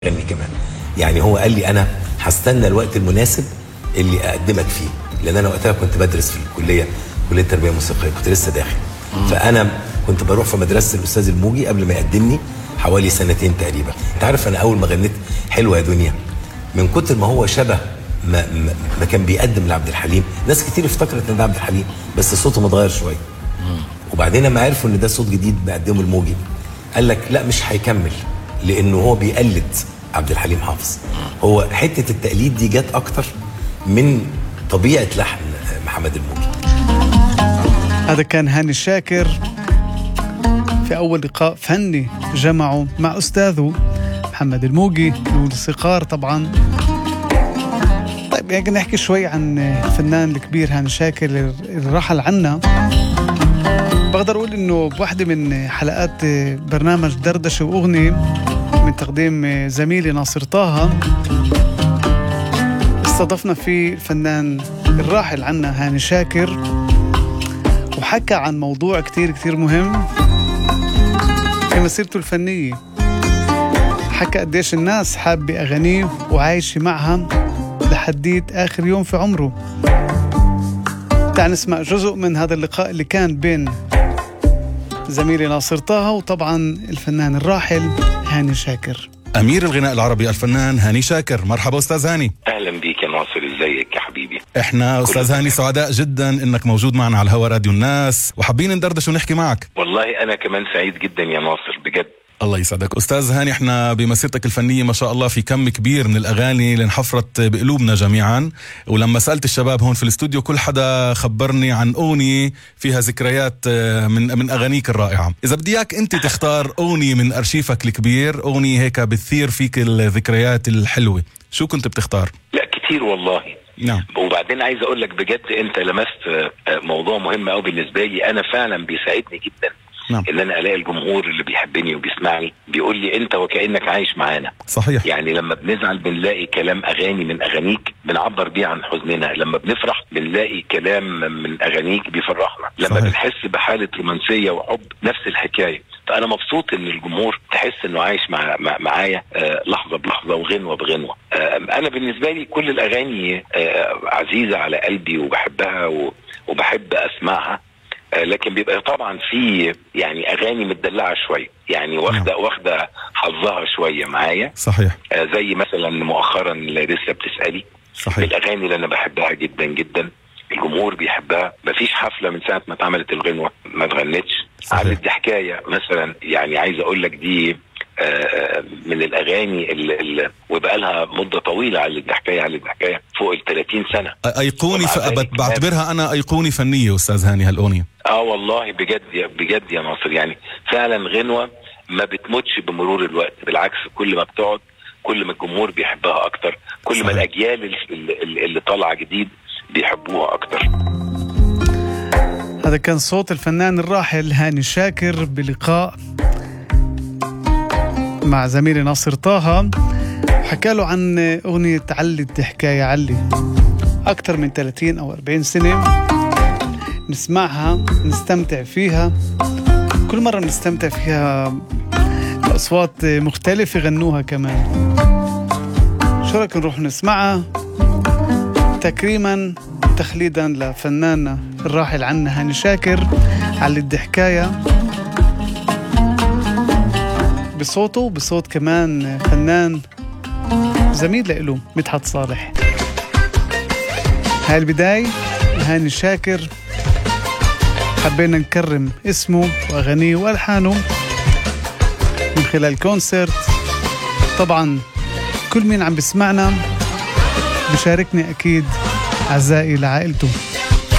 غني كمان يعني هو قال لي انا هستنى الوقت المناسب اللي اقدمك فيه لان انا وقتها كنت بدرس في الكليه كليه التربيه الموسيقيه كنت لسه داخل فانا كنت بروح في مدرسه الاستاذ الموجي قبل ما يقدمني حوالي سنتين تقريبا انت عارف انا اول ما غنيت حلوه يا دنيا من كتر ما هو شبه ما, ما, ما كان بيقدم لعبد الحليم ناس كتير افتكرت ان ده عبد الحليم بس صوته متغير شويه وبعدين لما عرفوا ان ده صوت جديد بيقدمه الموجي قال لك لا مش هيكمل لانه هو بيقلد عبد الحليم حافظ هو حته التقليد دي جت اكتر من طبيعه لحن محمد الموجي هذا كان هاني الشاكر في أول لقاء فني جمعه مع أستاذه محمد الموجي والصقار طبعا طيب يعني نحكي شوي عن الفنان الكبير هاني شاكر اللي رحل عنا بقدر أقول إنه بواحدة من حلقات برنامج دردشة وأغنية من تقديم زميلي ناصر طه استضفنا فيه الفنان الراحل عنا هاني شاكر وحكى عن موضوع كتير كتير مهم في مسيرته الفنية حكى قديش الناس حابة أغانيه وعايشة معها لحديت آخر يوم في عمره تعال نسمع جزء من هذا اللقاء اللي كان بين زميلي ناصر طه وطبعا الفنان الراحل هاني شاكر أمير الغناء العربي الفنان هاني شاكر مرحبا أستاذ هاني اهلا بيك يا ناصر ازيك يا حبيبي احنا أستاذ هاني سعداء جدا إنك موجود معنا على الهوا راديو الناس وحابين ندردش ونحكي معك والله انا كمان سعيد جدا يا ناصر بجد الله يسعدك أستاذ هاني احنا بمسيرتك الفنية ما شاء الله في كم كبير من الأغاني اللي انحفرت بقلوبنا جميعا ولما سألت الشباب هون في الاستوديو كل حدا خبرني عن أغنية فيها ذكريات آه، من من أغانيك الرائعة إذا بدي إياك أنت تختار أغنية من أرشيفك الكبير أغنية هيك بتثير فيك الذكريات الحلوة شو كنت بتختار؟ لا كتير والله نعم وبعدين عايز اقول لك بجد انت لمست آه، آه، موضوع مهم قوي بالنسبه لي انا فعلا بيساعدني جدا نعم ان انا الاقي الجمهور اللي بيحبني وبيسمعني بيقول لي انت وكانك عايش معانا صحيح يعني لما بنزعل بنلاقي كلام اغاني من اغانيك بنعبر بيه عن حزننا لما بنفرح بنلاقي كلام من اغانيك بيفرحنا لما صحيح. بنحس بحاله رومانسيه وحب نفس الحكايه فانا مبسوط ان الجمهور تحس انه عايش مع مع- معايا آه، لحظه بلحظه وغنوه بغنوه آه، انا بالنسبه لي كل الاغاني آه، عزيزه على قلبي وبحبها و- وبحب اسمعها آه، لكن بيبقى طبعا في يعني اغاني متدلعه شويه يعني واخده واخده حظها شويه معايا صحيح آه، زي مثلا مؤخرا لسه بتسالي صحيح الاغاني اللي انا بحبها جدا جدا الجمهور بيحبها مفيش حفله من ساعه ما اتعملت الغنوه ما اتغنتش صحيح. عدت دي حكايه مثلا يعني عايز اقول لك دي آه، آه، من الاغاني اللي, اللي وبقى لها مده طويله على دي حكايه على دي حكايه فوق ال 30 سنه أيقوني ومع ف... ذلك بت- بعتبرها أنا أيقوني فنية أستاذ هاني هالأغنية اه والله بجد يا بجد يا ناصر يعني فعلا غنوه ما بتموتش بمرور الوقت بالعكس كل ما بتقعد كل ما الجمهور بيحبها اكتر كل ما صحيح. الاجيال اللي, اللي- اللي طالعه جديد بيحبوها اكتر هذا كان صوت الفنان الراحل هاني شاكر بلقاء مع زميلي ناصر طه حكى له عن أغنية علي حكاية علي أكثر من 30 أو 40 سنة نسمعها نستمتع فيها كل مرة بنستمتع فيها أصوات مختلفة غنوها كمان شو رأيك نروح نسمعها تكريما تخليدا لفناننا الراحل عنا هاني شاكر على الضحكاية بصوته بصوت كمان فنان زميل له مدحت صالح هاي البداية هاني شاكر حبينا نكرم اسمه وأغانيه وألحانه من خلال كونسرت طبعا كل مين عم بيسمعنا بشاركني أكيد عزائي لعائلته